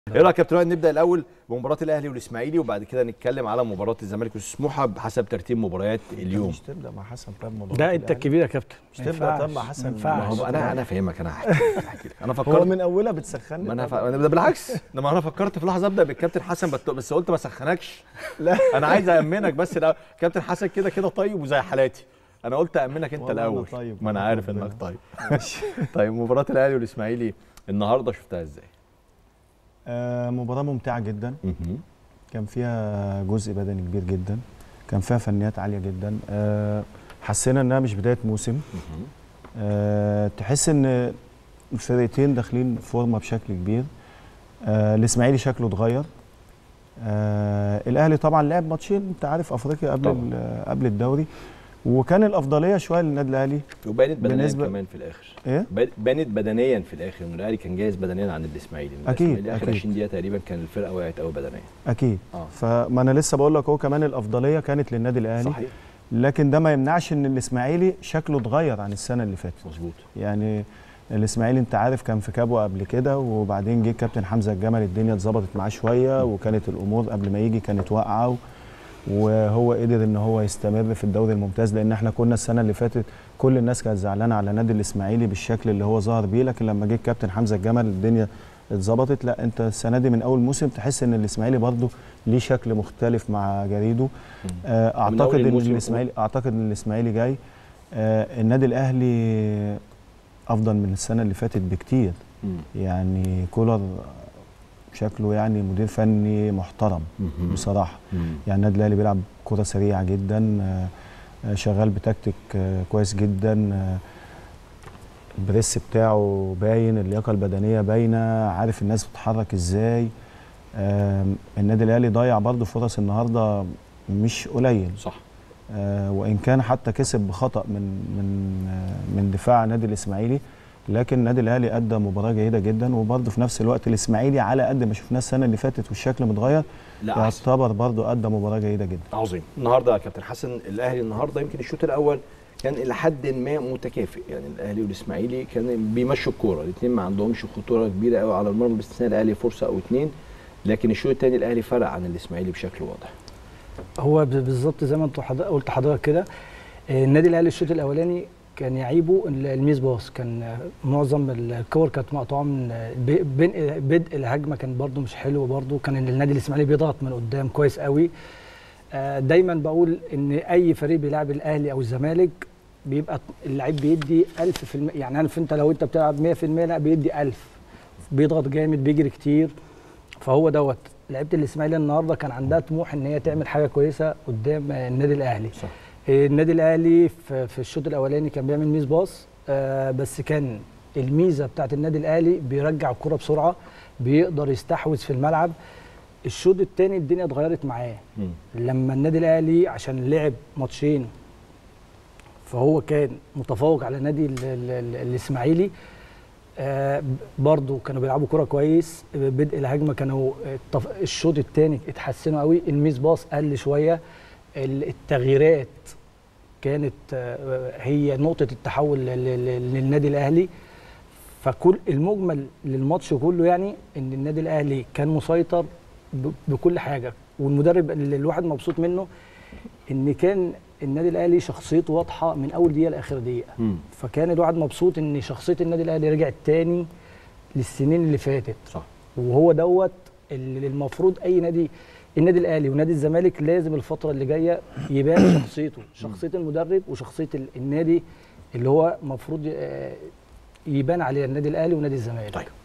ايه رايك يا كابتن وائل نبدا الاول بمباراه الاهلي والاسماعيلي وبعد كده نتكلم على مباراه الزمالك وسموحه بحسب ترتيب مباريات اليوم مش تبدا مع حسن طيب مباراه ده انت الأهلي. الكبير يا كابتن مش ما تبدا طب ينفعش، مع حسن ما ما ينفعش هو انا انا فاهمك انا هحكي لك هحكي لك انا هو فكرت من اولها بتسخني ما انا طبعاً. ف... أنا ده بالعكس لما انا فكرت في لحظه ابدا بالكابتن حسن بت... بس قلت ما اسخنكش لا انا عايز امنك بس الأول. كابتن حسن كده كده طيب وزي حالاتي انا قلت امنك انت والله أنا الاول طيب ما انا والله عارف ربنا. انك طيب طيب مباراه الاهلي والاسماعيلي النهارده شفتها ازاي آه مباراه ممتعه جدا مهم. كان فيها جزء بدني كبير جدا كان فيها فنيات عاليه جدا آه حسينا انها مش بدايه موسم مهم. آه تحس ان الفرقتين داخلين فورمه بشكل كبير آه الاسماعيلي شكله اتغير آه الاهلي طبعا لعب ماتشين انت عارف افريقيا قبل طبعاً. ال- قبل الدوري وكان الافضليه شويه للنادي الاهلي وبانت بدنيا بالنسبة- كمان في الاخر ايه بان- بانت بدنيا في الاخر ان الاهلي كان جاهز بدنيا عن الاسماعيلي إن أكيد، الإسماعيلي اخر أكيد. 20 دقيقه تقريبا كان الفرقه وقعت قوي بدنيا اكيد اه فما انا لسه بقول لك هو كمان الافضليه كانت للنادي الاهلي صحيح لكن ده ما يمنعش ان الاسماعيلي شكله اتغير عن السنه اللي فاتت مظبوط يعني الاسماعيلي انت عارف كان في كابو قبل كده وبعدين جه كابتن حمزه الجمل الدنيا اتظبطت معاه شويه وكانت الامور قبل ما يجي كانت واقعه و- وهو قدر ان هو يستمر في الدوري الممتاز لان احنا كنا السنه اللي فاتت كل الناس كانت زعلانه على نادي الاسماعيلي بالشكل اللي هو ظهر بيه لكن لما جه الكابتن حمزه الجمل الدنيا اتظبطت لا انت السنه دي من اول موسم تحس ان الاسماعيلي برضه ليه شكل مختلف مع جريده آه، اعتقد أول ان الموسم الاسماعيلي اعتقد ان الاسماعيلي جاي آه، النادي الاهلي افضل من السنه اللي فاتت بكتير مم. يعني كولر شكله يعني مدير فني محترم مهم. بصراحه مم. يعني النادي الاهلي بيلعب كره سريعه جدا آه، آه، شغال بتكتيك آه، كويس جدا آه، البريس بتاعه باين اللياقه البدنيه باينه عارف الناس بتتحرك ازاي آم، النادي الاهلي ضيع برضه فرص النهارده مش قليل صح آه، وان كان حتى كسب بخطا من من آه، من دفاع نادي الاسماعيلي لكن النادي الاهلي ادى مباراه جيده جدا وبرضه في نفس الوقت الاسماعيلي على قد ما شفناه السنه اللي فاتت والشكل متغير لا احسن يعتبر برضه ادى مباراه جيده جدا عظيم النهارده يا كابتن حسن الاهلي النهارده يمكن الشوط الاول كان الى حد ما متكافئ يعني الاهلي والاسماعيلي كان بيمشوا الكوره الاثنين ما عندهمش خطوره كبيره قوي على المرمى باستثناء الاهلي فرصه او اثنين لكن الشوط الثاني الاهلي فرق عن الاسماعيلي بشكل واضح هو ب- بالظبط زي ما انت حضر- قلت حضرتك كده آه، النادي الاهلي الشوط الاولاني كان يعيبه ال- الميس باص كان آه، معظم الكور كانت مقطوعه من آه، ب- بين- بدء الهجمه كان برده مش حلو برده كان النادي الاسماعيلي بيضغط من قدام كويس قوي آه، دايما بقول ان اي فريق بيلعب الاهلي او الزمالك بيبقى اللعيب بيدي 1000% يعني عارف انت لو انت بتلعب 100% لا بيدي 1000 بيضغط جامد بيجري كتير فهو دوت لعيبه الاسماعيلي النهارده كان عندها طموح ان هي تعمل حاجه كويسه قدام آه، النادي الاهلي صح آه، النادي الاهلي في في الشوط الاولاني كان بيعمل ميس باص آه، بس كان الميزه بتاعت النادي الاهلي بيرجع الكره بسرعه بيقدر يستحوذ في الملعب الشوط الثاني الدنيا اتغيرت معاه مم. لما النادي الاهلي عشان لعب ماتشين فهو كان متفوق على نادي ال- ال- ال- الاسماعيلي آه برضو كانوا بيلعبوا كرة كويس بدء الهجمه كانوا التف- الشوط الثاني اتحسنوا قوي الميس باص قل شويه ال- التغييرات كانت آه، هي نقطه التحول لل- لل- للنادي الاهلي فكل المجمل للماتش كله يعني ان النادي الاهلي كان مسيطر ب- بكل حاجه والمدرب اللي الواحد مبسوط منه ان كان النادي الاهلي شخصيته واضحه من اول دقيقه لاخر دقيقه مم. فكان الواحد مبسوط ان شخصيه النادي الاهلي رجعت تاني للسنين اللي فاتت صح وهو دوت اللي المفروض اي نادي النادي الاهلي ونادي الزمالك لازم الفتره اللي جايه يبان شخصيته شخصيه المدرب وشخصيه ال- النادي اللي هو المفروض آه، يبان عليها النادي الاهلي ونادي الزمالك طيب